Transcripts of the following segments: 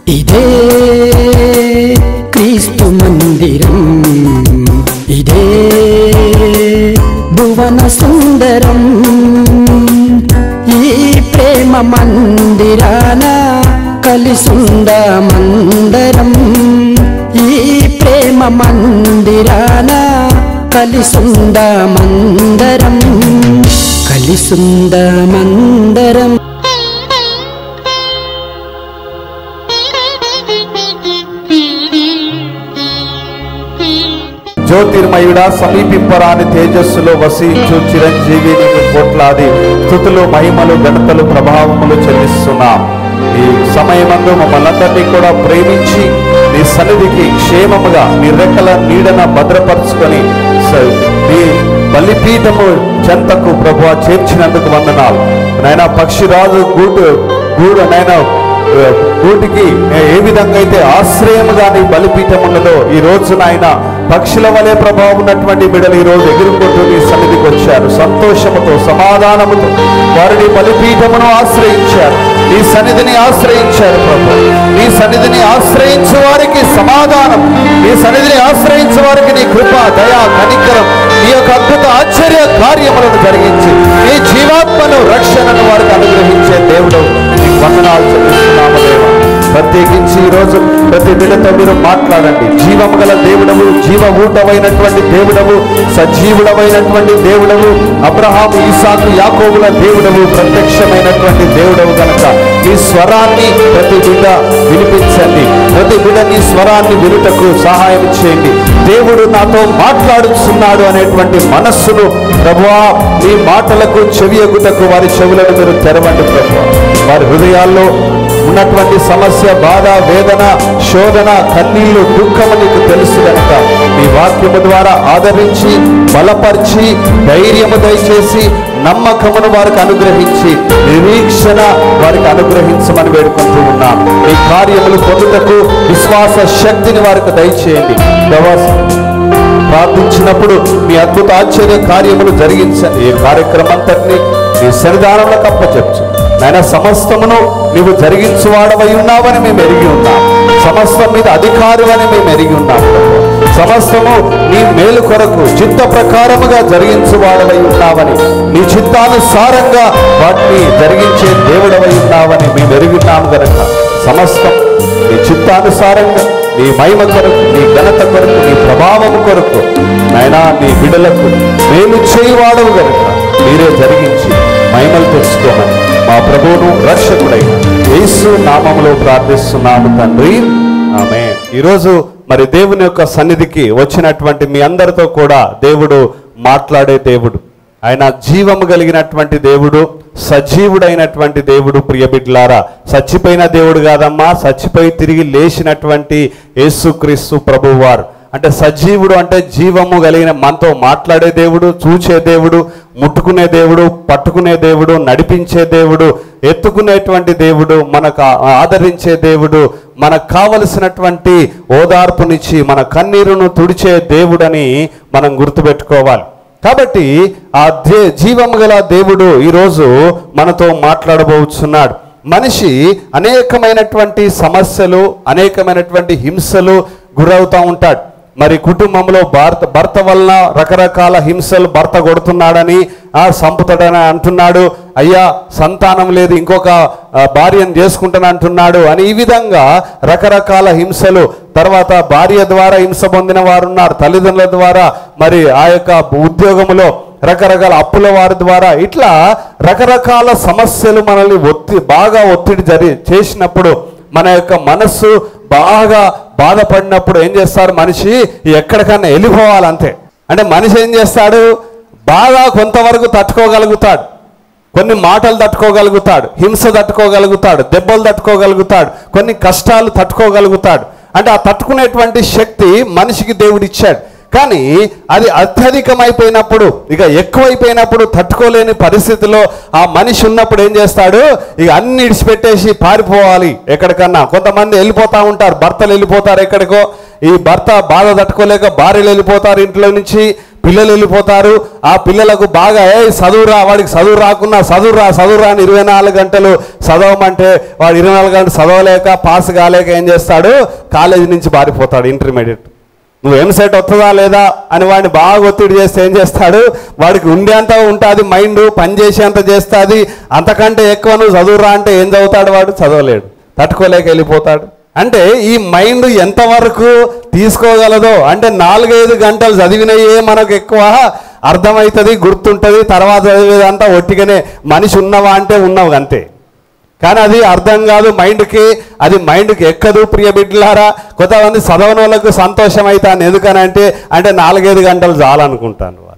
ఇదే క్రీస్తు మందిరం ఇదే భువన సుందరం ఈ ప్రేమ మందిరాన కలిసుందమందరం ఈ ప్రేమ మందిరాన కలిసుందమందరం కలిసుందమందరం జ్యోతిర్మయుడా సమీపింపరాని తేజస్సులో వసించు చిరంజీవి నీకు కోట్లాది స్థుతులు మహిమలు ఘనతలు ప్రభావములు చెల్లిస్తున్నాం ఈ సమయమందు మమ్మల్ని అందరినీ కూడా ప్రేమించి నీ సన్నిధికి క్షేమముగా నీ రెక్కల నీడన భద్రపరుచుకొని స- నీ బలిపీఠము చెంతకు ప్రభు చేర్చినందుకు వందనాలు నాయన పక్షిరాజు గూడు గూడు నాయన గూటికి ఏ విధంగా అయితే ఆశ్రయముగా నీ బలిపీఠం ఉన్నదో ఈ రోజు నాయన పక్షుల వలె ప్రభావం ఉన్నటువంటి బిడలు ఈ రోజు ఎగురుకుంటూ నీ సన్నిధికి వచ్చారు సంతోషముతో సమాధానముతో వారిని బలిపీఠమును ఆశ్రయించారు నీ సన్నిధిని ఆశ్రయించారు ప్రభు నీ సన్నిధిని ఆశ్రయించు వారికి సమాధానం నీ సన్నిధిని ఆశ్రయించు వారికి నీ కృప దయా కనికరం నీ యొక్క అద్భుత ఆశ్చర్య కార్యములను జరిగించి నీ జీవాత్మను రక్షణను వారికి అనుగ్రహించే దేవుడు నీకు వందనాలు చెల్లిస్తున్నాము దేవా ప్రత్యేకించి ఈ రోజు ప్రతి బిడ్డతో మీరు మాట్లాడండి జీవము గల దేవుడవు జీవ ఊటమైనటువంటి దేవుడవు సజీవుడమైనటువంటి దేవుడవు అబ్రహాము ఈసాకు యాకోబుల దేవుడవు ప్రత్యక్షమైనటువంటి దేవుడవు కనుక నీ స్వరాన్ని ప్రతి బిడ్డ వినిపించండి ప్రతి బిడ్డ నీ స్వరాన్ని వినుటకు సహాయం చేయండి దేవుడు నాతో మాట్లాడుతున్నాడు అనేటువంటి మనస్సును ప్రభువా నీ మాటలకు చెవియగుటకు వారి చెవులను మీరు తెరవండి ప్రభువా వారి హృదయాల్లో ఉన్నటువంటి సమస్య బాధ వేదన శోధన కన్నీళ్లు దుఃఖము నీకు తెలుసు కనుక నీ వాక్యము ద్వారా ఆదరించి బలపరిచి ధైర్యము దయచేసి నమ్మకమును వారికి అనుగ్రహించి నిరీక్షణ వారికి అనుగ్రహించమని వేడుకుంటూ ఉన్నాం ఈ కార్యములు పొందుటకు విశ్వాస శక్తిని వారికి దయచేయండి దేవా, ప్రార్థించినప్పుడు మీ అద్భుత ఆశ్చర్య కార్యములు జరిగించండి ఈ కార్యక్రమం అంతటిని నీ సన్నిధానంలో కప్పచెప్చు నాయన సమస్తమును నీవు జరిగించువాడవై ఉన్నావని మేము ఎరిగి ఉన్నాం సమస్తం మీద అధికారువని మేము ఎరిగి ఉన్నాం ప్రభు. సమస్తము నీ మేలు కొరకు చిత్త ప్రకారముగా జరిగించువాడవై ఉన్నావని నీ చిత్తానుసారంగా వాటిని జరిగించే దేవుడవై ఉన్నావని మేము ఎరుగున్నాము గనక సమస్తం నీ చిత్తానుసారంగా నీ మహిమ కొరకు నీ ఘనత కొరకు నీ ప్రభావము కొరకు నాయనా నీ బిడలకు మేలు చేయువాడవు గనుక మీరే జరిగించి మహిమలు తెచ్చుకోమని మా ప్రభువును రక్షకుడై యేసు నామములో ప్రార్థిస్తున్నాము తండ్రి ఆమె ఈరోజు మరి దేవుని యొక్క సన్నిధికి వచ్చినటువంటి మీ అందరితో కూడా దేవుడు మాట్లాడే దేవుడు ఆయన జీవము కలిగినటువంటి దేవుడు సజీవుడైనటువంటి దేవుడు ప్రియబిడ్లారా చచ్చిపోయిన దేవుడు కాదమ్మా చచ్చిపోయి తిరిగి లేచినటువంటి యేసుక్రీస్తు ప్రభువారు అంటే సజీవుడు అంటే జీవము కలిగిన మనతో మాట్లాడే దేవుడు చూచే దేవుడు ముట్టుకునే దేవుడు పట్టుకునే దేవుడు నడిపించే దేవుడు ఎత్తుకునేటువంటి దేవుడు మనకు ఆ- ఆదరించే దేవుడు మనకు కావలసినటువంటి ఓదార్పునిచ్చి మన కన్నీరును తుడిచే దేవుడని మనం గుర్తుపెట్టుకోవాలి కాబట్టి ఆ దే జీవము గల దేవుడు ఈరోజు మనతో మాట్లాడబోతున్నాడు మనిషి అనేకమైనటువంటి సమస్యలు అనేకమైనటువంటి హింసలు గురవుతూ ఉంటాడు మరి కుటుంబంలో భర్త భర్త వలన రకరకాల హింసలు భర్త కొడుతున్నాడని ఆ సంపుతాడని అంటున్నాడు అయ్యా సంతానం లేదు ఇంకొక ఆ, భార్యను చేసుకుంటాను అంటున్నాడు అని ఈ విధంగా రకరకాల హింసలు తర్వాత భార్య ద్వారా హింస పొందిన వారు ఉన్నారు తల్లిదండ్రుల ద్వారా మరి ఆ యొక్క ఉద్యోగంలో రకరకాల అప్పుల వారి ద్వారా ఇట్లా రకరకాల సమస్యలు మనల్ని ఒత్తి బాగా ఒత్తిడి జరి చేసినప్పుడు మన యొక్క మనస్సు బాగా బాధపడినప్పుడు ఏం చేస్తారు మనిషి ఎక్కడికన్నా వెళ్ళిపోవాలంతే అంటే మనిషి ఏం చేస్తాడు బాగా కొంతవరకు తట్టుకోగలుగుతాడు కొన్ని మాటలు తట్టుకోగలుగుతాడు హింస తట్టుకోగలుగుతాడు దెబ్బలు తట్టుకోగలుగుతాడు కొన్ని కష్టాలు తట్టుకోగలుగుతాడు అంటే ఆ తట్టుకునేటువంటి శక్తి మనిషికి దేవుడు ఇచ్చాడు కానీ అది అత్యధికమైపోయినప్పుడు ఇక ఎక్కువైపోయినప్పుడు తట్టుకోలేని పరిస్థితిలో ఆ మనిషి ఉన్నప్పుడు ఏం చేస్తాడు ఇక అన్ని ఇడిచిపెట్టేసి పారిపోవాలి ఎక్కడికన్నా కొంతమంది వెళ్ళిపోతా ఉంటారు భర్తలు వెళ్ళిపోతారు ఎక్కడికో ఈ భర్త బాధ తట్టుకోలేక భార్యలు వెళ్ళిపోతారు ఇంట్లో నుంచి పిల్లలు వెళ్ళిపోతారు ఆ పిల్లలకు బాగా ఏ చదువురా వాడికి చదువు రాకున్నా చదువురా చదువురా అని ఇరవై నాలుగు గంటలు చదవమంటే వాడు ఇరవై నాలుగు గంటలు చదవలేక పాస్ కాలేక ఏం చేస్తాడు కాలేజీ నుంచి పారిపోతాడు ఇంటర్మీడియట్ నువ్వు ఎంసెట్ వస్తుందా లేదా అని వాడిని బాగా ఒత్తిడి చేస్తే ఏం చేస్తాడు వాడికి ఉండేంత ఉంటుంది మైండ్ పనిచేసేంత చేస్తుంది అంతకంటే ఎక్కువ నువ్వు చదువురా అంటే ఏం చదువుతాడు వాడు చదవలేడు తట్టుకోలేక వెళ్ళిపోతాడు అంటే ఈ మైండ్ ఎంతవరకు తీసుకోగలదో అంటే నాలుగైదు గంటలు చదివినయే మనకు ఎక్కువ అర్థమవుతుంది గుర్తుంటుంది తర్వాత చదివేదంతా ఒట్టిగానే మనిషి ఉన్నవా అంటే ఉన్నవు అంతే కానీ అది అర్థం కాదు మైండ్కి అది మైండ్కి ఎక్కదు ప్రియ బిడ్డలారా కొంతమంది చదవని వాళ్ళకు సంతోషం అవుతాను ఎందుకనంటే అంటే నాలుగైదు గంటలు చాలనుకుంటాను వాళ్ళు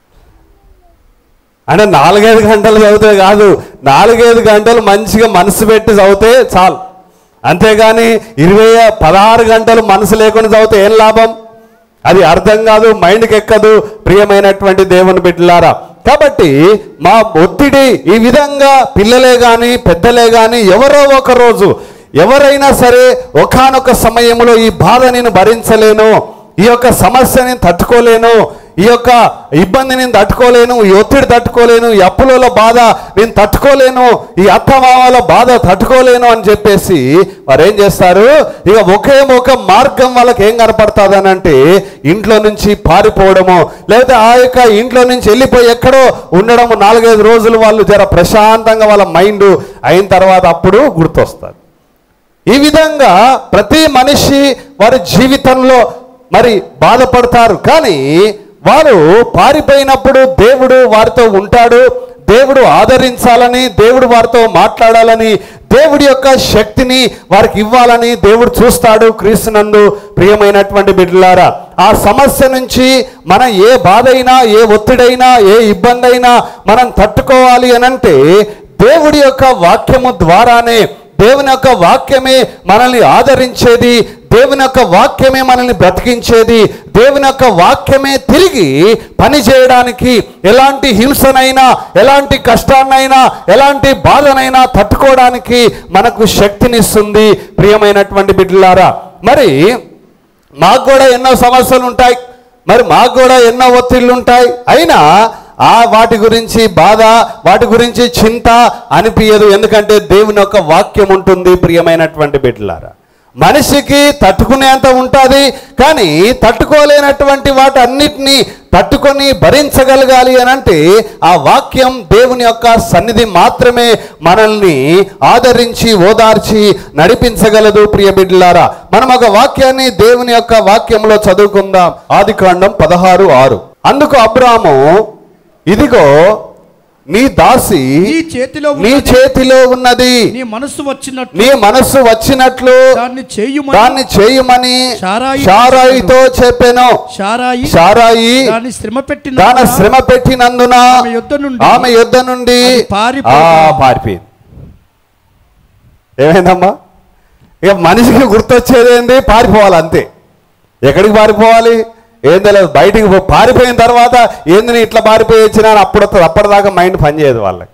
అంటే నాలుగైదు గంటలు చదివితే కాదు నాలుగైదు గంటలు మంచిగా మనసు పెట్టి చదివితే చాలు అంతేగాని ఇరవై పదహారు గంటలు మనసు లేకుండా చదివితే ఏం లాభం అది అర్థం కాదు మైండ్కి ఎక్కదు ప్రియమైనటువంటి దేవుని బిడ్డలారా కాబట్టి మా ఒత్తిడి ఈ విధంగా పిల్లలే కానీ పెద్దలే కానీ ఎవరో ఒక రోజు ఎవరైనా సరే ఒకానొక సమయంలో ఈ బాధ నేను భరించలేను ఈ యొక్క సమస్యని తట్టుకోలేను ఈ యొక్క ఇబ్బంది నేను తట్టుకోలేను ఈ ఒత్తిడి తట్టుకోలేను ఈ అప్పుల బాధ నేను తట్టుకోలేను ఈ అత్తమామల బాధ తట్టుకోలేను అని చెప్పేసి వారు ఏం చేస్తారు ఇక ఒకే ఒక మార్గం వాళ్ళకి ఏం కనపడుతుంది అని అంటే ఇంట్లో నుంచి పారిపోవడము లేదా ఆ యొక్క ఇంట్లో నుంచి వెళ్ళిపోయి ఎక్కడో ఉండడము నాలుగైదు రోజులు వాళ్ళు జర ప్రశాంతంగా వాళ్ళ మైండ్ అయిన తర్వాత అప్పుడు గుర్తొస్తారు ఈ విధంగా ప్రతి మనిషి వారి జీవితంలో మరి బాధపడతారు కానీ వారు పారిపోయినప్పుడు దేవుడు వారితో ఉంటాడు దేవుడు ఆదరించాలని దేవుడు వారితో మాట్లాడాలని దేవుడి యొక్క శక్తిని వారికి ఇవ్వాలని దేవుడు చూస్తాడు క్రీస్తునందు ప్రియమైనటువంటి బిడ్డలారా ఆ సమస్య నుంచి మన ఏ బాధ అయినా ఏ ఒత్తిడైనా ఏ ఇబ్బంది అయినా మనం తట్టుకోవాలి అనంటే దేవుడి యొక్క వాక్యము ద్వారానే దేవుని యొక్క వాక్యమే మనల్ని ఆదరించేది దేవుని యొక్క వాక్యమే మనల్ని బ్రతికించేది దేవుని యొక్క వాక్యమే తిరిగి పని చేయడానికి ఎలాంటి హింసనైనా ఎలాంటి కష్టాన్నైనా ఎలాంటి బాధనైనా తట్టుకోవడానికి మనకు శక్తినిస్తుంది ప్రియమైనటువంటి బిడ్డలారా మరి మాకు కూడా ఎన్నో సమస్యలు ఉంటాయి మరి మాకు కూడా ఎన్నో ఒత్తిళ్ళు ఉంటాయి అయినా ఆ వాటి గురించి బాధ వాటి గురించి చింత అనిపించదు ఎందుకంటే దేవుని యొక్క వాక్యం ఉంటుంది ప్రియమైనటువంటి బిడ్డలారా మనిషికి తట్టుకునేంత ఉంటుంది కానీ తట్టుకోలేనటువంటి వాటి అన్నిటినీ తట్టుకొని భరించగలగాలి అని అంటే ఆ వాక్యం దేవుని యొక్క సన్నిధి మాత్రమే మనల్ని ఆదరించి ఓదార్చి నడిపించగలదు ప్రియ బిడ్డలారా మనం ఒక వాక్యాన్ని దేవుని యొక్క వాక్యంలో చదువుకుందాం ఆది కాండం పదహారు ఆరు అందుకు అబ్రాము ఇదిగో నీ దాసి నీ చేతిలో నీ ఉన్నది చేతిలో ఉన్నది నీ మనస్సు వచ్చినట్టు నీ మనస్సు వచ్చినట్లు దాన్ని చేయుమని దాన్ని చేయమని శారాయి షారాయితో చెప్పాను షారాయి షారాయి దాన్ని శ్రమ పెట్టిన దాని శ్రమ పెట్టినందున ఆమె యొద్ద నుండి ఆమె యుద్ధ నుండి అది పారిపోయి- ఆ, పారిపోయింది ఏమైందమ్మా ఇక మనిషికి గుర్తొచ్చేది ఏంది పారిపోవాలి అంతే ఎక్కడికి పారిపోవాలి ఏం తెలియదు బయటికి పో- పారిపోయిన తర్వాత ఏంది నేను ఇట్లా పారిపోయి వచ్చినా అని అప్పుడు వస్తుంది. అప్పటిదాకా మైండ్ పనిచేయదు వాళ్ళకి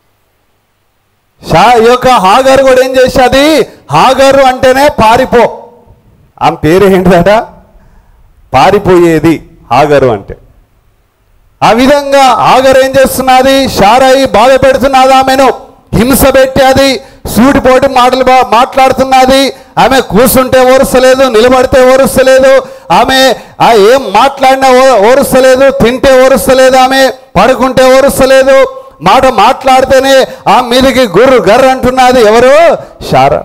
షా ఈ యొక్క హాగరు కూడా ఏం చేసేది హాగరు అంటేనే పారిపో ఆమె పేరు ఏంటట పారిపోయేది హాగరు అంటే ఆ విధంగా ఆగరు ఏం చేస్తున్నది షారాయి బాధ పెడుతున్నది ఆమెను హింస పెట్టేది సూటిపోటి మాటలు బా- మాట్లాడుతున్నది ఆమె కూర్చుంటే ఓరుస్తలేదు నిలబడితే ఓరుస్తలేదు ఆమె ఆ ఏం మాట్లాడినా ఓ- ఓరుస్తలేదు తింటే ఓరుస్తలేదు ఆమె పడుకుంటే ఓరుస్తలేదు మాట మాట్లాడితేనే ఆ మీదకి గుర్రు గర్ర అంటున్నది ఎవరు షారా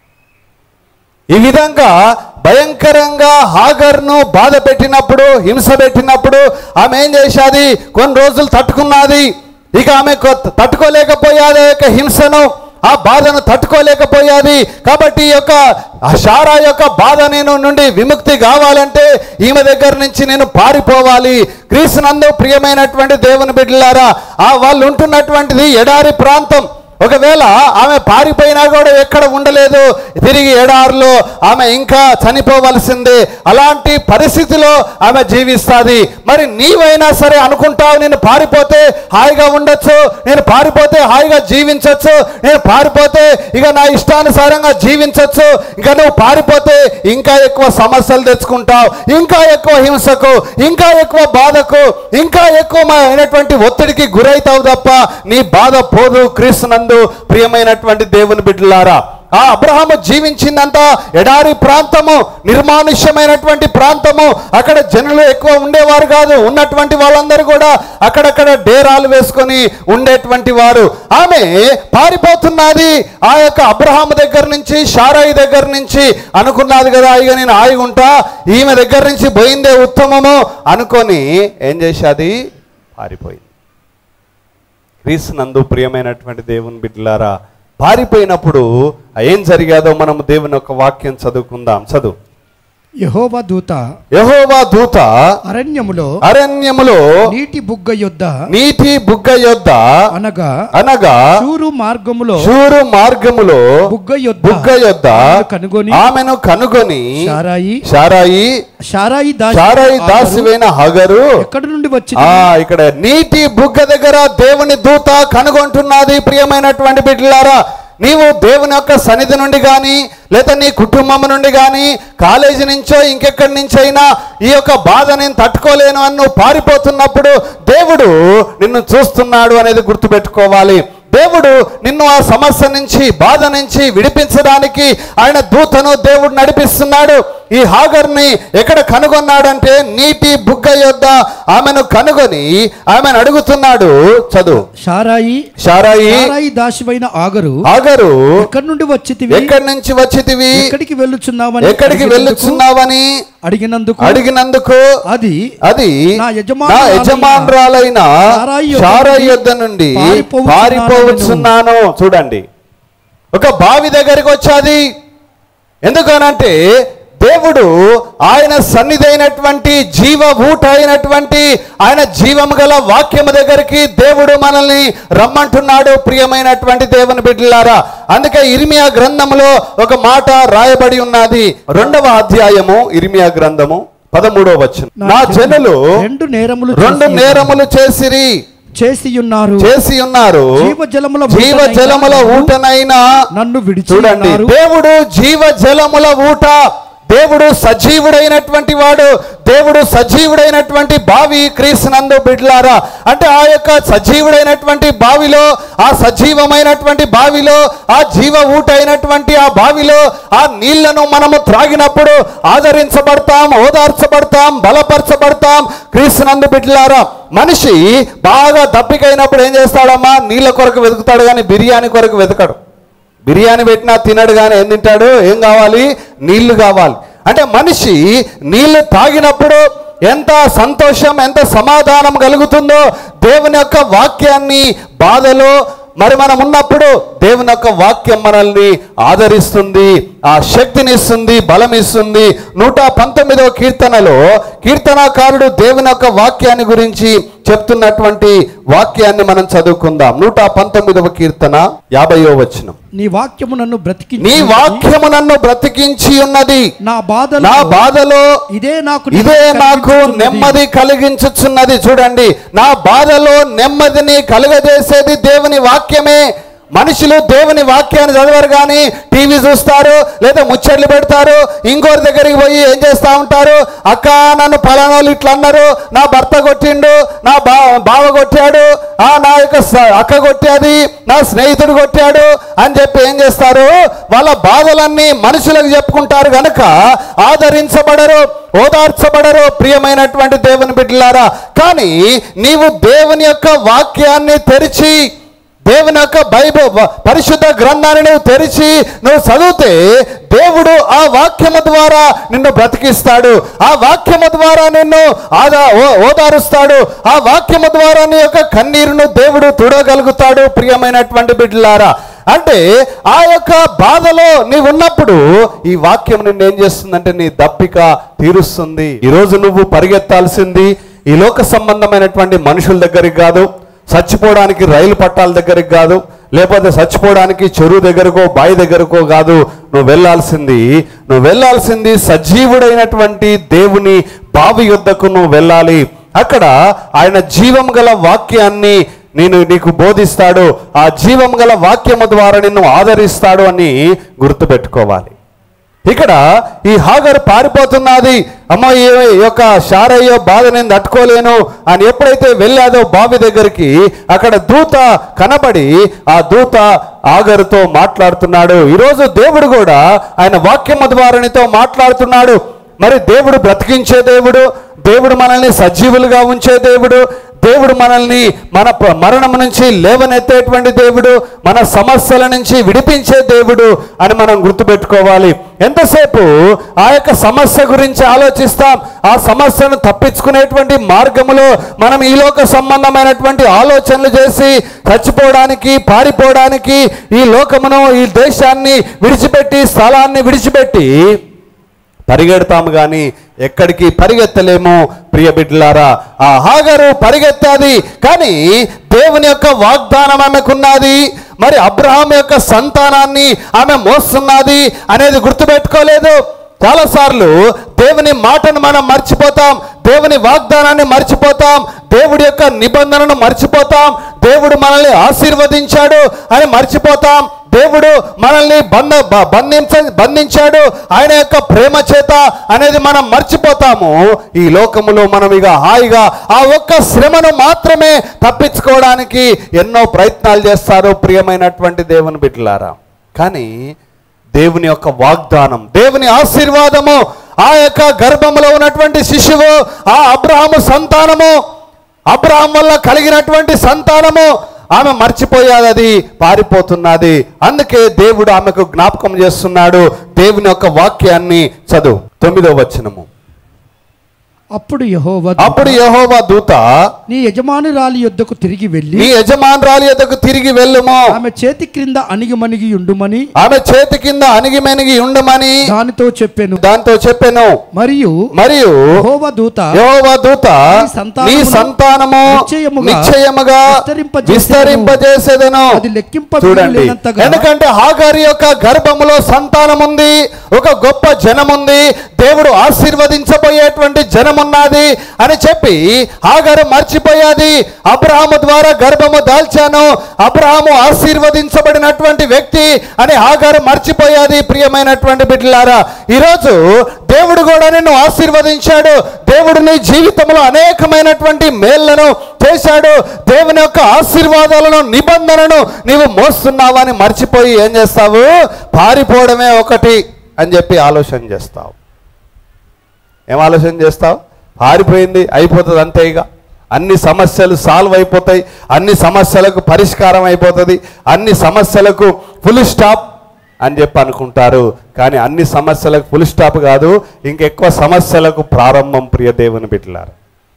ఈ విధంగా భయంకరంగా హాగర్ను బాధ పెట్టినప్పుడు హింస పెట్టినప్పుడు ఆమె ఏం చేశాది కొన్ని రోజులు తట్టుకున్నది ఇక ఆమె కొ- తట్టుకోలేకపోయాది ఆ యొక్క హింసను ఆ బాధను తట్టుకోలేకపోయాది కాబట్టి ఈ యొక్క ఆ షారా యొక్క బాధ నేను నుండి విముక్తి కావాలంటే ఈమె దగ్గర నుంచి నేను పారిపోవాలి క్రీస్తునందు ప్రియమైనటువంటి దేవుని బిడ్డలారా ఆ వాళ్ళు ఉంటున్నటువంటిది ఎడారి ప్రాంతం ఒకవేళ ఆమె పారిపోయినా కూడా ఎక్కడ ఉండలేదు తిరిగి ఎడారిలో ఆమె ఇంకా చనిపోవలసిందే అలాంటి పరిస్థితిలో ఆమె జీవిస్తుంది మరి నీవైనా సరే అనుకుంటావు నేను పారిపోతే హాయిగా ఉండొచ్చు నేను పారిపోతే హాయిగా జీవించవచ్చు నేను పారిపోతే ఇక నా ఇష్టానుసారంగా జీవించవచ్చు ఇక నువ్వు పారిపోతే ఇంకా ఎక్కువ సమస్యలు తెచ్చుకుంటావు ఇంకా ఎక్కువ హింసకు ఇంకా ఎక్కువ బాధకు ఇంకా ఎక్కువ అయినటువంటి ఒత్తిడికి గురైతావు తప్ప నీ బాధ పోదు క్రీస్తునందు ప్రియమైనటువంటి దేవుని బిడ్డలారా ఆ అబ్రహాము జీవించిందంతా ఎడారి ప్రాంతము నిర్మానుష్యమైనటువంటి ప్రాంతము అక్కడ జనులు ఎక్కువ ఉండేవారు కాదు ఉన్నటువంటి వాళ్ళందరూ కూడా అక్కడక్కడ డేరాలు వేసుకొని ఉండేటువంటి వారు ఆమె పారిపోతున్నది ఆ యొక్క అబ్రహాము దగ్గర నుంచి షారాయి దగ్గర నుంచి అనుకున్నది కదా ఇక నేను ఆగి ఉంటా ఈమె దగ్గర నుంచి పోయిందే ఉత్తమము అనుకొని ఏం చేసేది పారిపోయింది క్రీస్తునందు ప్రియమైనటువంటి దేవుని బిడ్డలారా పారిపోయినప్పుడు ఏం జరిగాదో మనం దేవుని యొక్క వాక్యం చదువుకుందాం చదువు యహోవా దూత యహోవా దూత అరణ్యములో అరణ్యములో నీటి బుగ్గ యొద్ద నీటి బుగ్గ యొద్ద అనగా అనగా చూరు మార్గములో శూరు మార్గములో బుగ్గ యొద్ద బుగ్గ యొద్ద ఆమెను కనుగొని ఆమెను కనుగొని షారాయి షారాయి షారాయి దాసి షారాయి దాసివైన హగరు ఎక్కడి నుండి వచ్చి ఆ ఇక్కడ నీటి బుగ్గ దగ్గర దేవుని దూత కనుగొంటున్నది ప్రియమైనటువంటి బిడ్డలారా నీవు దేవుని యొక్క సన్నిధి నుండి కానీ లేదా నీ కుటుంబం నుండి కానీ కాలేజీ నుంచో ఇంకెక్కడి నుంచైనా ఈ యొక్క బాధ నేను తట్టుకోలేను అని నువ్వు పారిపోతున్నప్పుడు దేవుడు నిన్ను చూస్తున్నాడు అనేది గుర్తుపెట్టుకోవాలి దేవుడు నిన్ను ఆ సమస్య నుంచి బాధ నుంచి విడిపించడానికి ఆయన దూతను దేవుడు నడిపిస్తున్నాడు ఈ హాగర్ని ఎక్కడ కనుగొన్నాడంటే నీటి బుగ్గ యొద్ద ఆమెను కనుగొని ఆమెను అడుగుతున్నాడు చదువు షారాయి షారాయి షారాయి దాసివైన ఆగరు ఆగరు ఎక్కడి నుండి వచ్చితివి ఎక్కడి నుంచి వచ్చితివి ఎక్కడికి వెళ్ళుచున్నావని ఎక్కడికి అడిగినందుకు- వెళ్ళుచున్నావని అడిగినందుకు అడిగినందుకు అది అది నా నా యజమానురాలైన యజమానురాలైన శారాయి యొద్ద షారాయి నుండి యొద్ద నుండి పారిపోవచ్చున్నాను పారిపోవచ్చున్నాను చూడండి ఒక బావి దగ్గరికి వచ్చాది ఎందుకనంటే దేవుడు ఆయన సన్నిధి అయినటువంటి జీవ ఊట అయినటువంటి ఆయన జీవం గల వాక్యము దగ్గరికి దేవుడు మనల్ని రమ్మంటున్నాడు ప్రియమైనటువంటి దేవుని బిడ్డలారా అందుకే ఇర్మియా గ్రంథములో ఒక మాట రాయబడి ఉన్నది రెండవ అధ్యాయము ఇర్మియా గ్రంథము పదమూడవ వచనం నా జనులు రెండు నేరములు రెండు చేసి- నేరములు చేసిరి చేసి ఉన్నారు చేసి ఉన్నారు జీవ జలముల జీవ జలముల ఊటనైనా నన్ను విడిచి చూడండి ఉన్నారు. దేవుడు జీవ జలముల ఊట దేవుడు సజీవుడైనటువంటి వాడు దేవుడు సజీవుడైనటువంటి బావి క్రీస్తునందు బిడ్లారా అంటే ఆ యొక్క సజీవుడైనటువంటి బావిలో ఆ సజీవమైనటువంటి బావిలో ఆ జీవ ఊట అయినటువంటి ఆ బావిలో ఆ నీళ్లను మనము త్రాగినప్పుడు ఆదరించబడతాం ఓదార్చబడతాం బలపరచబడతాం క్రీస్తునందు బిడ్లారా మనిషి బాగా దప్పికైనప్పుడు ఏం చేస్తాడమ్మా నీళ్ళ కొరకు వెతుకుతాడు కానీ బిర్యానీ కొరకు వెతకడు బిర్యానీ పెట్టినా తినడు కానీ ఏం తింటాడు ఏం కావాలి నీళ్లు కావాలి అంటే మనిషి నీళ్లు తాగినప్పుడు ఎంత సంతోషం ఎంత సమాధానం కలుగుతుందో దేవుని యొక్క వాక్యాన్ని బాధలో మరి మనం ఉన్నప్పుడు దేవుని యొక్క వాక్యం మనల్ని ఆదరిస్తుంది ఆ శక్తిని ఇస్తుంది బలం ఇస్తుంది నూట పంతొమ్మిదవ కీర్తనలో కీర్తనాకారుడు దేవుని యొక్క వాక్యాన్ని గురించి చెప్తున్నటువంటి వాక్యాన్ని మనం చదువుకుందాం నూట పంతొమ్మిదవ కీర్తన యాభయో వచనం నీ వాక్యము నన్ను బ్రతికి నీ వాక్యము నన్ను బ్రతికించి ఉన్నది నా బాధ నా బాధలో ఇదే నాకు ఇదే నాకు కలిగించుచున్నది. నెమ్మది కలిగించుచున్నది చూడండి నా బాధలో నెమ్మదిని కలుగజేసేది దేవుని వాక్యమే మనుషులు దేవుని వాక్యాన్ని చదవరు కానీ టీవీ చూస్తారు లేదా ముచ్చట్లు పెడతారు ఇంకోరి దగ్గరికి పోయి ఏం చేస్తా ఉంటారు అక్క నన్ను పలానోళ్ళు ఇట్లా అన్నారు నా భర్త కొట్టిండు నా బా బావ కొట్టాడు ఆ నా యొక్క స- అక్క కొట్టాది నా స్నేహితుడు కొట్టాడు అని చెప్పి ఏం చేస్తారు వాళ్ళ బాధలన్నీ మనుషులకు చెప్పుకుంటారు గనుక ఆదరించబడరు ఓదార్చబడరు ప్రియమైనటువంటి దేవుని బిడ్డలారా కానీ నీవు దేవుని యొక్క వాక్యాన్ని తెరిచి దేవుని యొక్క బైబిల్ వ- పరిశుద్ధ గ్రంథాన్ని నువ్వు తెరిచి నువ్వు చదివితే దేవుడు ఆ వాక్యము ద్వారా నిన్ను బ్రతికిస్తాడు ఆ వాక్యము ద్వారా నిన్ను ఆదా ఓ- ఓదారుస్తాడు ఆ వాక్యము ద్వారా నీ యొక్క కన్నీరును దేవుడు తుడగలుగుతాడు ప్రియమైనటువంటి బిడ్డలారా అంటే ఆ యొక్క బాధలో నీవు ఉన్నప్పుడు ఈ వాక్యం నిన్ను ఏం చేస్తుందంటే నీ దప్పిక తీరుస్తుంది ఈరోజు నువ్వు పరిగెత్తాల్సింది ఈ లోక సంబంధమైనటువంటి మనుషుల దగ్గరికి కాదు చచ్చిపోవడానికి రైలు పట్టాల దగ్గరికి కాదు లేకపోతే చచ్చిపోవడానికి చెరువు దగ్గరకో బావి దగ్గరకో కాదు నువ్వు వెళ్ళాల్సింది నువ్వు వెళ్ళాల్సింది సజీవుడైనటువంటి దేవుని బావి యుద్ధకు నువ్వు వెళ్ళాలి అక్కడ ఆయన జీవం గల వాక్యాన్ని నేను నీకు బోధిస్తాడు ఆ జీవం గల వాక్యము ద్వారా నిన్ను ఆదరిస్తాడు అని గుర్తుపెట్టుకోవాలి ఇక్కడ ఈ హాగర్ పారిపోతున్నది అమ్మ ఈ ఈ యొక్క శారయ్య బాధ నేను తట్టుకోలేను అని ఎప్పుడైతే వెళ్ళాదో బావి దగ్గరికి అక్కడ దూత కనబడి ఆ దూత ఆగరుతో మాట్లాడుతున్నాడు ఈరోజు దేవుడు కూడా ఆయన వాక్యము ద్వారానితో మాట్లాడుతున్నాడు మరి దేవుడు బ్రతికించే దేవుడు దేవుడు మనల్ని సజీవులుగా ఉంచే దేవుడు దేవుడు మనల్ని మన ప- మరణం నుంచి లేవనెత్తేటువంటి దేవుడు మన సమస్యల నుంచి విడిపించే దేవుడు అని మనం గుర్తుపెట్టుకోవాలి ఎంతసేపు ఆ యొక్క సమస్య గురించి ఆలోచిస్తాం ఆ సమస్యను తప్పించుకునేటువంటి మార్గములో మనం ఈ లోక సంబంధమైనటువంటి ఆలోచనలు చేసి చచ్చిపోవడానికి పారిపోవడానికి ఈ లోకమును ఈ దేశాన్ని విడిచిపెట్టి స్థలాన్ని విడిచిపెట్టి పరిగెడతాము కానీ ఎక్కడికి పరిగెత్తలేము ప్రియ బిడ్డలారా ఆ హాగరు పరిగెత్తాది కానీ దేవుని యొక్క వాగ్దానం ఆమెకున్నది మరి అబ్రహాం యొక్క సంతానాన్ని ఆమె మోస్తున్నది అనేది గుర్తుపెట్టుకోలేదు చాలాసార్లు దేవుని మాటను మనం మర్చిపోతాం దేవుని వాగ్దానాన్ని మర్చిపోతాం దేవుడి యొక్క నిబంధనను మర్చిపోతాం దేవుడు మనల్ని ఆశీర్వదించాడు అని మర్చిపోతాం దేవుడు మనల్ని బంధ బ- బంధించ బంధించాడు ఆయన యొక్క ప్రేమ చేత అనేది మనం మర్చిపోతాము ఈ లోకములో మనం ఇక హాయిగా ఆ ఒక్క శ్రమను మాత్రమే తప్పించుకోవడానికి ఎన్నో ప్రయత్నాలు చేస్తారు ప్రియమైనటువంటి దేవుని బిడ్డలారా కానీ దేవుని యొక్క వాగ్దానం దేవుని ఆశీర్వాదము ఆ యొక్క గర్భంలో ఉన్నటువంటి శిశువు ఆ అబ్రహాము సంతానము అబ్రహాం వల్ల కలిగినటువంటి సంతానము ఆమె మర్చిపోయాది అది పారిపోతున్నది అందుకే దేవుడు ఆమెకు జ్ఞాపకం చేస్తున్నాడు దేవుని యొక్క వాక్యాన్ని చదువు తొమ్మిదో వచనము అప్పుడు యెహోవా అప్పుడు యెహోవా దూత నీ యజమానురాలి యొద్దకు తిరిగి వెళ్ళి నీ యజమానురాలి ఎద్దకు తిరిగి వెళ్ళుము ఆమె చేతి క్రింద అణిగి మణిగి ఉండుమని ఆమె చేతి కింద అణిగి మెనిగి ఉండమని దానితో చెప్పాను దాంతో చెప్పాను మరియు మరియు యెహోవా దూత యెహోవా దూత నీ సంతానమును నీ సంతానము నిశ్చయముగా నిశ్చయముగా విస్తరింపజేసెదను. విస్తరింపజేసేదను అది లెక్కింప చూడండి వీలులేనంతగా ఎందుకంటే హాగారి యొక్క గర్భములో సంతానం ఉంది ఒక గొప్ప జనం ఉంది దేవుడు ఆశీర్వదించబోయేటువంటి జనం ఉన్నది అని చెప్పి హాగారు మర్చిపోయాది అబ్రహాము ద్వారా గర్భము దాల్చాను అబ్రహాము ఆశీర్వదించబడినటువంటి వ్యక్తి అని హాగారు మర్చిపోయాది ప్రియమైనటువంటి బిడ్డలారా ఈరోజు దేవుడు కూడా నిన్ను ఆశీర్వదించాడు దేవుడు నీ జీవితంలో అనేకమైనటువంటి మేళ్లను చేశాడు దేవుని యొక్క ఆశీర్వాదాలను నిబంధనను నీవు మోస్తున్నావని మర్చిపోయి ఏం చేస్తావు పారిపోవడమే ఒకటి అని చెప్పి ఆలోచన చేస్తావు ఏం ఆలోచన చేస్తావు పారిపోయింది అయిపోతుంది అంతే ఇక అన్ని సమస్యలు సాల్వ్ అయిపోతాయి అన్ని సమస్యలకు పరిష్కారం అయిపోతుంది అన్ని సమస్యలకు ఫుల్ స్టాప్ అని చెప్పి అనుకుంటారు కానీ అన్ని సమస్యలకు ఫుల్ స్టాప్ కాదు ఇంకెక్కువ సమస్యలకు ప్రారంభం ప్రియ దేవుని బిడ్డలారు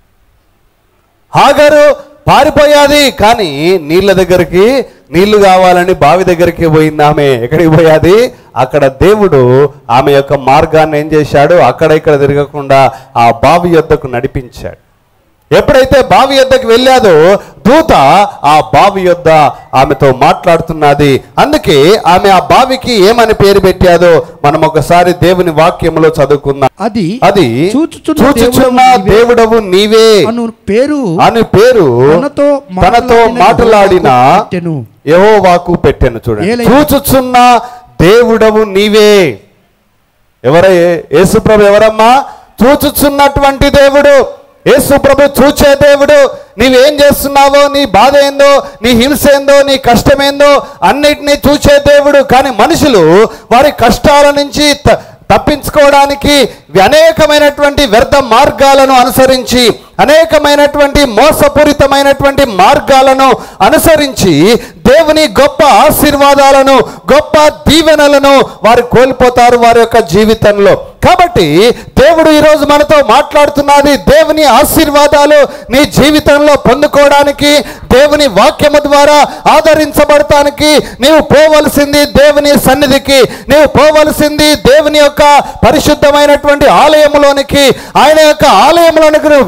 హాగరు పారిపోయాది కానీ నీళ్ళ దగ్గరికి నీళ్లు కావాలని బావి దగ్గరికి పోయింది ఆమె ఎక్కడికి పోయాది అక్కడ దేవుడు ఆమె యొక్క మార్గాన్ని ఏం చేశాడు అక్కడ ఇక్కడ తిరగకుండా ఆ బావి యొద్దకు నడిపించాడు ఎప్పుడైతే బావి యొద్దకు వెళ్ళాదో దూత ఆ బావి యొద్ద ఆమెతో మాట్లాడుతున్నది అందుకే ఆమె ఆ బావికి ఏమని పేరు పెట్టాదో మనం ఒకసారి దేవుని వాక్యములో చదువుకుందాం అది అది చూచుచున్న చూచుచున్న దేవుడవు నీవే దేవుడవు నీవే అను పేరు అని పేరు తనతో తనతో మాట్లాడిన పెట్టెను. యెహోవాకు పెట్టాను చూడండి ఏలైనా- చూచుచున్న దేవుడవు నీవే ఎవరే యేసుప్రభు ఎవరమ్మా చూచుచున్నటువంటి దేవుడు యేసుప్రభు చూచే దేవుడు నీవేం చేస్తున్నావో నీ బాధ ఏందో నీ హింస ఏందో నీ కష్టమేందో అన్నిటినీ చూచే దేవుడు కానీ మనుషులు వారి కష్టాల నుంచి త- తప్పించుకోవడానికి అనేకమైనటువంటి వ్యర్థ మార్గాలను అనుసరించి అనేకమైనటువంటి మోసపూరితమైనటువంటి మార్గాలను అనుసరించి దేవుని గొప్ప ఆశీర్వాదాలను గొప్ప దీవెనలను వారు కోల్పోతారు వారి యొక్క జీవితంలో కాబట్టి దేవుడు ఈరోజు మనతో మాట్లాడుతున్నది దేవుని ఆశీర్వాదాలు నీ జీవితంలో పొందుకోవడానికి దేవుని వాక్యము ద్వారా ఆదరించబడటానికి నీవు పోవలసింది దేవుని సన్నిధికి నీవు పోవలసింది దేవుని యొక్క పరిశుద్ధమైనటువంటి ఆలయములోనికి ఆయన యొక్క ఆలయంలోనికి నువ్వు వెళ్ళినప్పుడు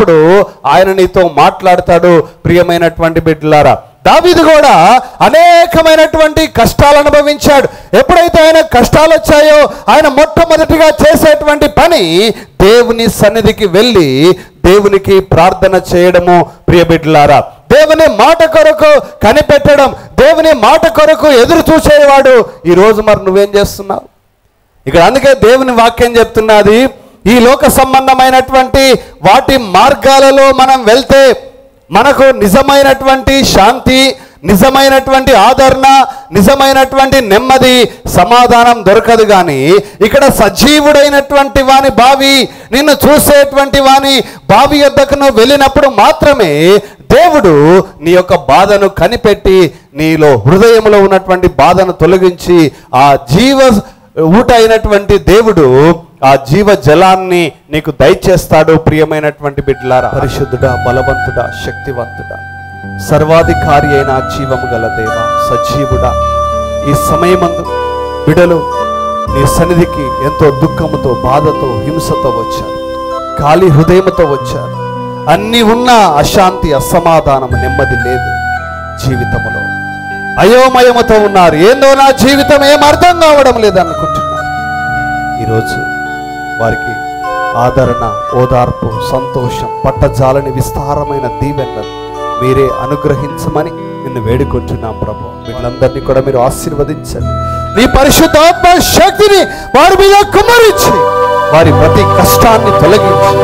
ఉన్నప్పుడు ఆయన నీతో మాట్లాడతాడు ప్రియమైనటువంటి బిడ్డలారా దావీదు కూడా అనేకమైనటువంటి కష్టాలు అనుభవించాడు ఎప్పుడైతే ఆయన కష్టాలు వచ్చాయో ఆయన మొట్టమొదటిగా చేసేటువంటి పని దేవుని సన్నిధికి వెళ్ళి దేవునికి ప్రార్థన చేయడము ప్రియ బిడ్డలారా దేవుని మాట కొరకు కనిపెట్టడం దేవుని మాట కొరకు ఎదురు చూసేవాడు ఈ రోజు మరి నువ్వేం చేస్తున్నావు ఇక్కడ అందుకే దేవుని వాక్యం చెప్తున్నది ఈ లోక సంబంధమైనటువంటి వాటి మార్గాలలో మనం వెళ్తే మనకు నిజమైనటువంటి శాంతి నిజమైనటువంటి ఆదరణ నిజమైనటువంటి నెమ్మది సమాధానం దొరకదు కానీ ఇక్కడ సజీవుడైనటువంటి వాని బావి నిన్ను చూసేటువంటి వాని బావి యొద్దకు నువ్వు వెళ్ళినప్పుడు మాత్రమే దేవుడు నీ యొక్క బాధను కనిపెట్టి నీలో హృదయంలో ఉన్నటువంటి బాధను తొలగించి ఆ జీవ ఊట అయినటువంటి దేవుడు ఆ జీవ జలాన్ని నీకు దయచేస్తాడు ప్రియమైనటువంటి బిడ్డలారా పరిశుద్ధుడా బలవంతుడా శక్తివంతుడా సర్వాధికారి అయిన ఆ జీవము గల దేవ సజీవుడా ఈ సమయమందు బిడలు నీ సన్నిధికి ఎంతో దుఃఖముతో బాధతో హింసతో వచ్చారు ఖాళీ హృదయముతో వచ్చారు అన్ని ఉన్న అశాంతి అసమాధానము నెమ్మది లేదు జీవితములో అయోమయముతో ఉన్నారు ఏందో నా జీవితం ఏం అర్థం కావడం లేదనుకుంటున్నారు ఈరోజు వారికి ఆదరణ ఓదార్పు సంతోషం పట్టజాలని విస్తారమైన దీవెనలు మీరే అనుగ్రహించమని నిన్ను వేడుకుంటున్నాం ప్రభు వీళ్ళందరినీ కూడా మీరు ఆశీర్వదించండి నీ పరిశుద్ధాత్మ శక్తిని వారి మీద కుమ్మరించి వారి ప్రతి కష్టాన్ని తొలగించి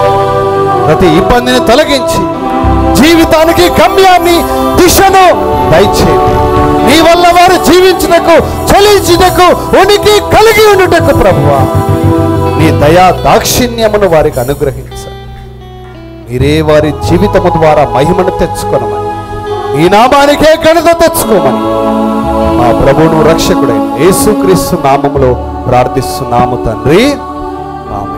ప్రతి ఇబ్బందిని తొలగించి జీవితానికి గమ్యాన్ని దిశను దయచేయండి నీ వల్ల వారు జీవించుటకు చలించుటకు ఉనికి కలిగి ఉండుటకు ప్రభువా నీ దయా దాక్షిణ్యమును వారికి అనుగ్రహించండి మీరే వారి జీవితము ద్వారా మహిమను తెచ్చుకొనమని ఈ నామానికే ఘనత తెచ్చుకోమని మా ప్రభువును రక్షకుడైన యేసుక్రీస్తు నామములో ప్రార్థిస్తున్నాము తండ్రి ఆమె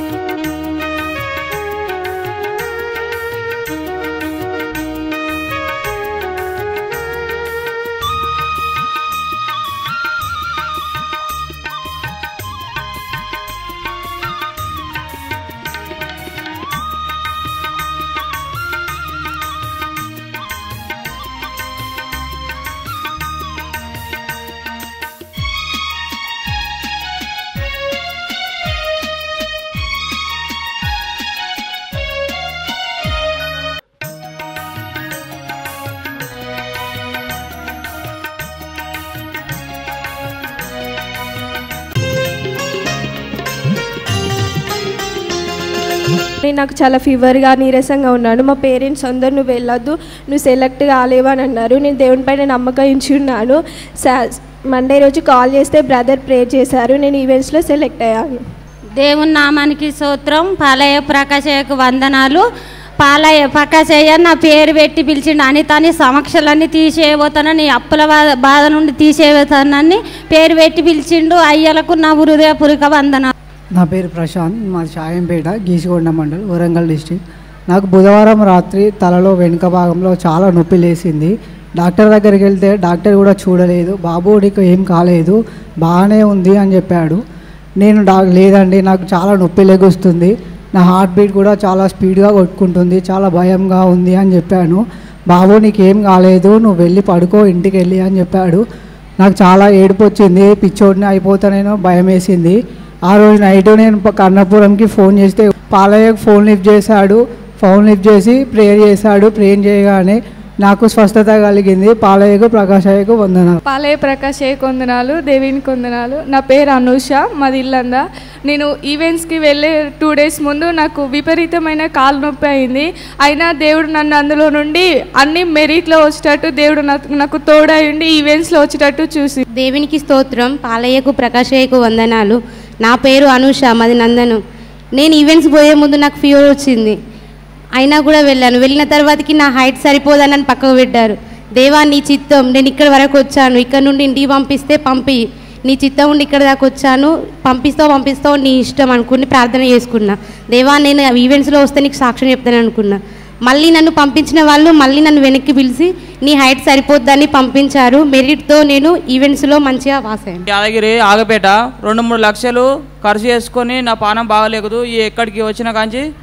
నేను నాకు చాలా ఫీవర్గా నీరసంగా ఉన్నాను మా పేరెంట్స్ అందరు నువ్వు వెళ్ళొద్దు నువ్వు సెలెక్ట్ కాలేవు అని అన్నారు నేను దేవుని పైన నమ్మకం ఇచ్చి ఉన్నాను సా- మండే రోజు కాల్ చేస్తే బ్రదర్ ప్రే చేశారు నేను ఈవెంట్స్లో సెలెక్ట్ అయ్యాను దేవుని నామానికి స్తోత్రం పాలయ ప్రకాశయ్యకు వందనాలు పాలయ ప్రకాశయ్య నా పేరు పెట్టి పిలిచిండు అనితని సమక్షలన్నీ తీసేయబోతాను నీ అప్పుల బా- బాధ నుండి తీసేయబోతానని పేరు పెట్టి పిలిచిండు అయ్యలకు నా హృదయపూర్వక వందనాలు నా పేరు ప్రశాంత్ మా సాయంపేట గీసిగొండ మండల్ వరంగల్ డిస్టిక్ నాకు బుధవారం రాత్రి తలలో వెనుక భాగంలో చాలా నొప్పి లేసింది డాక్టర్ దగ్గరికి వెళ్తే డాక్టర్ కూడా చూడలేదు బాబు నీకు ఏం కాలేదు బాగానే ఉంది అని చెప్పాడు నేను డా లేదండి నాకు చాలా నొప్పి లెగుస్తుంది నా హార్ట్ బీట్ కూడా చాలా స్పీడ్గా కొట్టుకుంటుంది చాలా భయంగా ఉంది అని చెప్పాను బాబు నీకేం కాలేదు నువ్వు వెళ్ళి పడుకో ఇంటికి వెళ్ళి అని చెప్పాడు నాకు చాలా ఏడుపు వచ్చింది పిచ్చోడిని అయిపోతానేనో భయం వేసింది ఆ రోజు నైట్ నేను ప- కర్ణపురంకి ఫోన్ చేస్తే పాలయ్యకు ఫోన్ లిఫ్ట్ చేశాడు ఫోన్ లిఫ్ట్ చేసి ప్రేయర్ చేశాడు ప్రేయర్ చేయగానే నాకు స్వస్థత కలిగింది పాలయ్యకు ప్రకాశయ్యకు వందనాలు పాలయ ప్రకాష్ ఏ కొందనాలు దేవిని కొందనాలు నా పేరు అనూష మాది ఇల్లంద నేను ఈవెంట్స్కి వెళ్ళే టూ డేస్ ముందు నాకు విపరీతమైన కాలు నొప్పి అయింది అయినా దేవుడు నన్ను అందులో నుండి అన్ని మెరిట్లో వచ్చేటట్టు దేవుడు నాకు నాకు తోడై ఉండి ఈవెంట్స్లో వచ్చేటట్టు చూసి దేవునికి స్తోత్రం పాలయ్యకు ప్రకాశయ్యకు వందనాలు నా పేరు అనూష మాది నందను నేను ఈవెంట్స్ పోయే ముందు నాకు ఫీవర్ వచ్చింది అయినా కూడా వెళ్ళాను వెళ్ళిన తర్వాతకి నా హైట్ సరిపోదని నన్ను పక్కకు పెట్టారు దేవా నీ చిత్తం నేను ఇక్కడ వరకు వచ్చాను ఇక్కడ నుండి ఇంటికి పంపిస్తే పంపి నీ చిత్తం ఉండి ఇక్కడ దాకా వచ్చాను పంపిస్తావు పంపిస్తావు నీ ఇష్టం అనుకుని ప్రార్థన చేసుకున్నా దేవా నేను ఈవెంట్స్లో వస్తే నీకు సాక్ష్యం చెప్తాను అనుకున్నా మళ్ళీ నన్ను పంపించిన వాళ్ళు మళ్ళీ నన్ను వెనక్కి పిలిచి నీ హైట్ సరిపోద్దని పంపించారు మెరిట్తో నేను ఈవెంట్స్లో మంచిగా పాస్ అయ్యాను యాదగిరి ఆగపేట రెండు మూడు లక్షలు ఖర్చు చేసుకొని నా పానం బాగలేదు ఈ ఎక్కడికి వచ్చిన కాంచి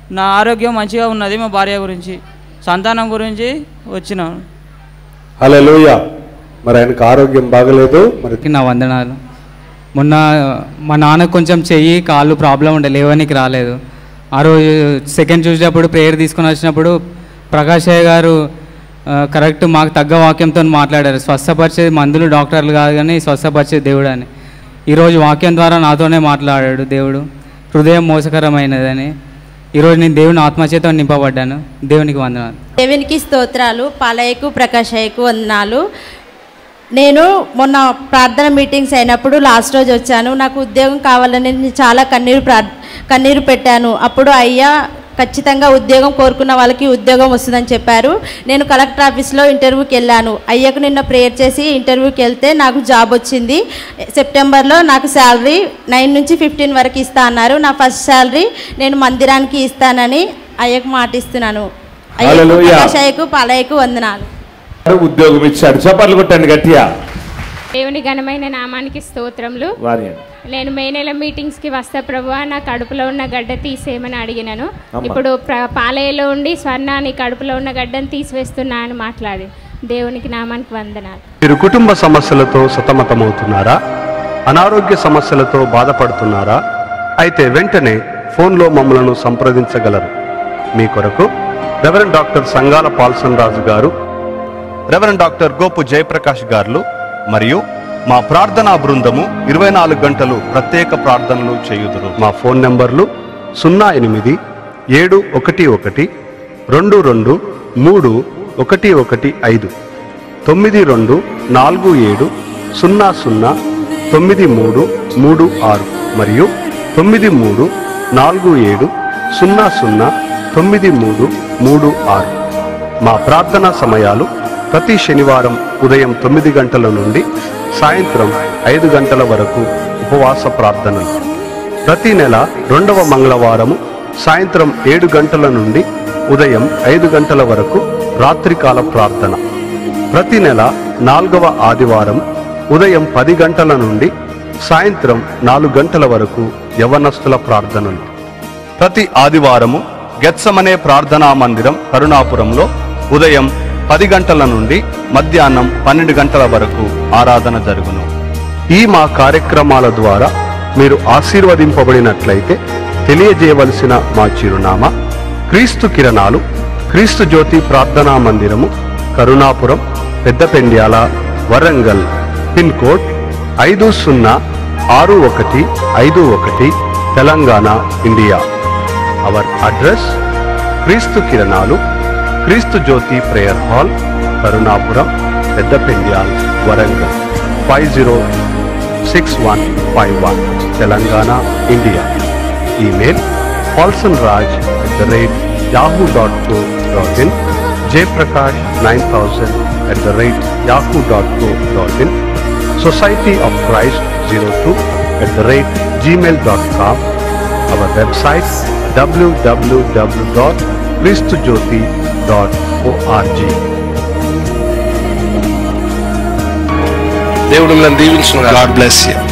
నా ఆరోగ్యం మంచిగా ఉన్నది మా భార్య గురించి సంతానం గురించి వచ్చినాను హల్లెలూయా మరి ఆయనకు ఆరోగ్యం బాగలేదు మరి నా వందనాలు మొన్న మా నాన్న కొంచెం చెయ్యి కాళ్ళు ప్రాబ్లం ఉండే లేవనికి రాలేదు ఆ రోజు సెకండ్ చూసేటప్పుడు ప్రేయర్ తీసుకొని వచ్చినప్పుడు ప్రకాష్ అయ్య గారు ఆ, కరెక్ట్ మాకు తగ్గ వాక్యంతో మాట్లాడారు స్వస్థపరిచేది మందులు డాక్టర్లు కాదు కానీ స్వస్థపరిచేది దేవుడు అని ఈరోజు వాక్యం ద్వారా నాతోనే మాట్లాడాడు దేవుడు హృదయం మోసకరమైనదని ఈరోజు నేను దేవుని ఆత్మచేత నింపబడ్డాను దేవునికి వందనాలు దేవునికి స్తోత్రాలు పాలయ్యకు ప్రకాశయ్యకు వందనాలు నేను మొన్న ప్రార్థన మీటింగ్స్ అయినప్పుడు లాస్ట్ రోజు వచ్చాను నాకు ఉద్యోగం కావాలని నేను చాలా కన్నీరు ప్రా కన్నీరు పెట్టాను అప్పుడు అయ్యా ఖచ్చితంగా ఉద్యోగం కోరుకున్న వాళ్ళకి ఉద్యోగం వస్తుందని చెప్పారు నేను కలెక్టర్ ఆఫీస్లో ఇంటర్వ్యూకి వెళ్ళాను అయ్యకు నిన్న ప్రేయర్ చేసి ఇంటర్వ్యూకి వెళ్తే నాకు జాబ్ వచ్చింది సెప్టెంబర్లో నాకు శాలరీ నైన్ నుంచి ఫిఫ్టీన్ వరకు ఇస్తా అన్నారు నా ఫస్ట్ శాలరీ నేను మందిరానికి ఇస్తానని అయ్యకు మాటిస్తున్నాను అయ్యకు హల్లెలూయా. ప్రకాశయ్యకు పాలయ్యకు వందనాలు ఉద్యోగం ఇచ్చాడు చప్పట్లు కొట్టండి గట్టిగా దేవుని ఘనమైన నామానికి స్తోత్రములు వారి నేను మే నెల మీటింగ్స్కి వస్తా ప్రభు నా కడుపులో ఉన్న గడ్డ తీసేయమని అడిగినాను అమ్మ. ఇప్పుడు ప్ర- పాలయలో ఉండి స్వర్ణ నీ కడుపులో ఉన్న గడ్డను తీసివేస్తున్నా అని మాట్లాడి దేవునికి నామానికి వందనాలు మీరు కుటుంబ సమస్యలతో సతమతమవుతున్నారా అనారోగ్య సమస్యలతో బాధపడుతున్నారా అయితే వెంటనే ఫోన్లో మమ్మలను సంప్రదించగలరు మీ కొరకు reverend doctor Sangala Paulson Raju గారు రెవరెండ్ డాక్టర్ గోపు జయప్రకాష్ గారు మరియు మా ప్రార్థనా బృందము ఇరవై నాలుగు గంటలు ప్రత్యేక ప్రార్థనలు చేయుదురు మా ఫోన్ నంబర్లు సున్నా ఎనిమిది ఏడు ఒకటి ఒకటి రెండు రెండు మూడు ఒకటి ఒకటి ఐదు తొమ్మిది రెండు నాలుగు ఏడు సున్నా సున్నా తొమ్మిది మూడు మూడు ఆరు మరియు తొమ్మిది మూడు నాలుగు ఏడు సున్నా సున్నా తొమ్మిది మూడు మూడు ఆరు మా ప్రార్థనా సమయాలు ప్రతి శనివారం ఉదయం తొమ్మిది గంటల నుండి సాయంత్రం ఐదు గంటల వరకు ఉపవాస ప్రార్థనలు ప్రతి నెల రెండవ మంగళవారము సాయంత్రం ఏడు గంటల నుండి ఉదయం ఐదు గంటల వరకు రాత్రికాల ప్రార్థన ప్రతి నెల నాలుగవ ఆదివారం ఉదయం పది గంటల నుండి సాయంత్రం నాలుగు గంటల వరకు యవనస్తుల ప్రార్థనలు ప్రతి ఆదివారము గెత్సమనే ప్రార్థనా మందిరం కరుణాపురంలో ఉదయం పది గంటల నుండి మధ్యాహ్నం పన్నెండు గంటల వరకు ఆరాధన జరుగును ఈ మా కార్యక్రమాల ద్వారా మీరు ఆశీర్వదింపబడినట్లయితే తెలియజేయవలసిన మా చిరునామా క్రీస్తు కిరణాలు క్రీస్తు జ్యోతి ప్రార్థనా మందిరము కరుణాపురం పెద్దపెండ్యాల వరంగల్ పిన్ కోడ్ ఐదు సున్నా ఆరు ఒకటి ఐదు ఒకటి తెలంగాణ ఇండియా అవర్ అడ్రస్ క్రీస్తు కిరణాలు క్రీస్తు జ్యోతి prayer hall Karunapuram Peddapendyal Warangal five zero six one five one Telangana India email Paulson Raj at the rate Yahoo dot co dot in Jayaprakash nine thousand at the rate Yahoo dot co dot in society of Christ zero two at the rate Gmail dot com our website W W W dot క్రీస్తు జ్యోతి dot ORG దేవుడు మిమ్మల్ని దీవించిన God bless you